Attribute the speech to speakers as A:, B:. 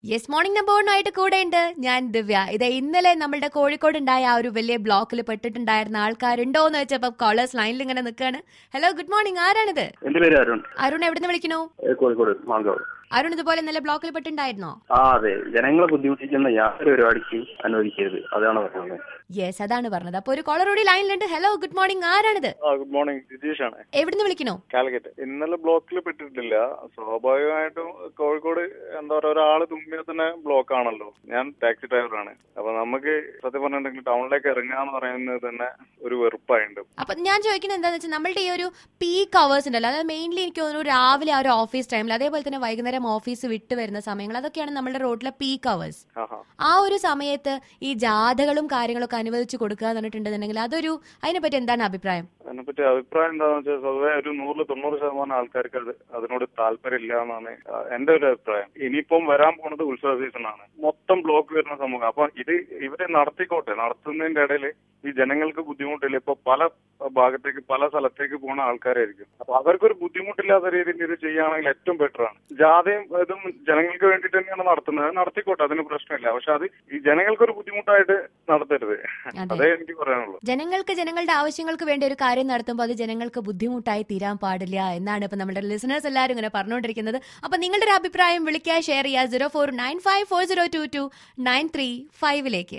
A: Yes morning number വണ്ണായിട്ട് കൂടെ ഉണ്ട് ഞാൻ ദിവ്യ ഇത് ഇന്നലെ നമ്മളുടെ കോഴിക്കോട് ഉണ്ടായ ആ ഒരു വലിയ ബ്ലോക്കിൽ പെട്ടിട്ടുണ്ടായിരുന്ന ആൾക്കാരുണ്ടോ എന്ന് വെച്ചപ്പോ കോളേഴ്സ് ലൈനിൽ ഇങ്ങനെ നിൽക്കാണ് ഹലോ ഗുഡ് മോർണിംഗ് ആരാണിത്
B: എന്റെ പേര് അരുൺ
A: അരുൺ എവിടുന്ന് വിളിക്കണു
B: ഏ, കോഴിക്കോട് മാങ്കാവ്
A: അരുൺ ഇതുപോലെ ഇന്നലെ ബ്ലോക്കിൽ പെട്ടിട്ടുണ്ടായിരുന്നോ
B: ആ അതെ ജനങ്ങളെ ബുദ്ധിമുട്ടിക്കുന്ന യാതൊരു പരിപാടിക്ക് അനുവദിക്കരുത് അതാണ് പറയുന്നത്
A: യെസ് അതാണ് പറഞ്ഞത് അപ്പൊ ഒരു കോളർ കൂടി ലൈനിലുണ്ട് ഹലോ ഗുഡ് മോർണിംഗ് ആരാണിത്
C: ആ ഗുഡ് മോർണിംഗ് ജിജീഷ് ആണ്
A: എവിടുന്ന് വിളിക്കണോ
C: കാലിക്കറ്റ് ഇന്നലെ ബ്ലോക്കിൽ പെട്ടിട്ടില്ല സ്വാഭാവികമായിട്ടും കോഴിക്കോട് എന്താ പറയാ ഒരാള് തുമ്മിയാൽ തന്നെ ബ്ലോക്ക് ആണല്ലോ ഞാൻ ടാക്സി ഡ്രൈവറാണ് അപ്പൊ നമുക്ക് സത്യം പറഞ്ഞിട്ടുണ്ടെങ്കിൽ ടൗണിലേക്ക് ഇറങ്ങാന്ന് പറയുന്നത് തന്നെ ഒരു വെറുപ്പായിട്ടുണ്ട്
A: അപ്പൊ ഞാൻ ചോദിക്കുന്നത് എന്താന്ന് വെച്ചാൽ നമ്മളുടെ ഈ ഒരു പീക്ക് അവേഴ്സ് ഉണ്ടല്ലോ അതായത് മെയിൻലി എനിക്ക് തോന്നുന്നു രാവിലെ ആ ഒരു ഓഫീസ് ടൈമിൽ അതേപോലെ തന്നെ വൈകുന്നേരം ഓഫീസ് വിട്ട് വരുന്ന സമയങ്ങൾ അതൊക്കെയാണ് നമ്മുടെ റോഡിലെ പീക്ക് അവേഴ്സ്
C: ആഹാ
A: ആ ഒരു സമയത്ത് ഈ ജാഥകളും കാര്യങ്ങളൊക്കെ അനുവദിച്ചു കൊടുക്കുക എന്ന് പറഞ്ഞിട്ടുണ്ടെന്നുണ്ടെങ്കിൽ അതൊരു അതിനെപ്പറ്റി എന്താണ് അഭിപ്രായം
C: അതിനെപ്പറ്റി അഭിപ്രായം എന്താണെന്ന് വെച്ചാൽ സ്വതവേ ഒരു നൂറിൽ തൊണ്ണൂറ് ശതമാനം ആൾക്കാർക്ക് അത് അതിനോട് താല്പര്യമില്ല എന്നാണ് ആ, എന്റെ ഒരു അഭിപ്രായം ഇനിയിപ്പം വരാൻ പോണത് ഉത്സവ സീസൺ ആണ് മൊത്തം ബ്ലോക്ക് വരുന്ന സമൂഹം അപ്പൊ ഇത് ഇവരെ നടത്തിക്കോട്ടെ നടത്തുന്നതിന്റെ ഇടയിൽ ഈ ജനങ്ങൾക്ക് ബുദ്ധിമുട്ടില്ല ഇപ്പൊ പല ഭാഗത്തേക്ക് പല സ്ഥലത്തേക്ക് പോണ ആൾക്കാരായിരിക്കും അപ്പൊ അവർക്കൊരു ബുദ്ധിമുട്ടില്ലാത്ത രീതിയിൽ ഇത് ചെയ്യുകയാണെങ്കിൽ ഏറ്റവും ബെറ്റർ ആണ് ജാഥയും ഇതും ജനങ്ങൾക്ക് വേണ്ടിയിട്ട് തന്നെയാണ് നടത്തുന്നത് അത് നടത്തിക്കോട്ടെ അതിന് പ്രശ്നമില്ല പക്ഷെ അത് ഈ ജനങ്ങൾക്കൊരു ബുദ്ധിമുട്ടായിട്ട് നടത്തരുത്
A: അതെ.
C: അതേ എനിക്ക് പറയാനുള്ളൂ
A: ജനങ്ങൾക്ക് ജനങ്ങളുടെ ആവശ്യങ്ങൾക്ക് വേണ്ടി ഒരു കാര്യം നടത്തുമ്പോൾ അത് ജനങ്ങൾക്ക് ബുദ്ധിമുട്ടായി തീരാൻ പാടില്ല എന്നാണ് ഇപ്പൊ നമ്മുടെ ലിസണേഴ്സ് എല്ലാവരും ഇങ്ങനെ പറഞ്ഞുകൊണ്ടിരിക്കുന്നത് അപ്പൊ നിങ്ങളുടെ ഒരു അഭിപ്രായം വിളിക്കുക ഷെയർ ചെയ്യുക zero four nine five four zero two two nine three ഫൈവിലേക്ക്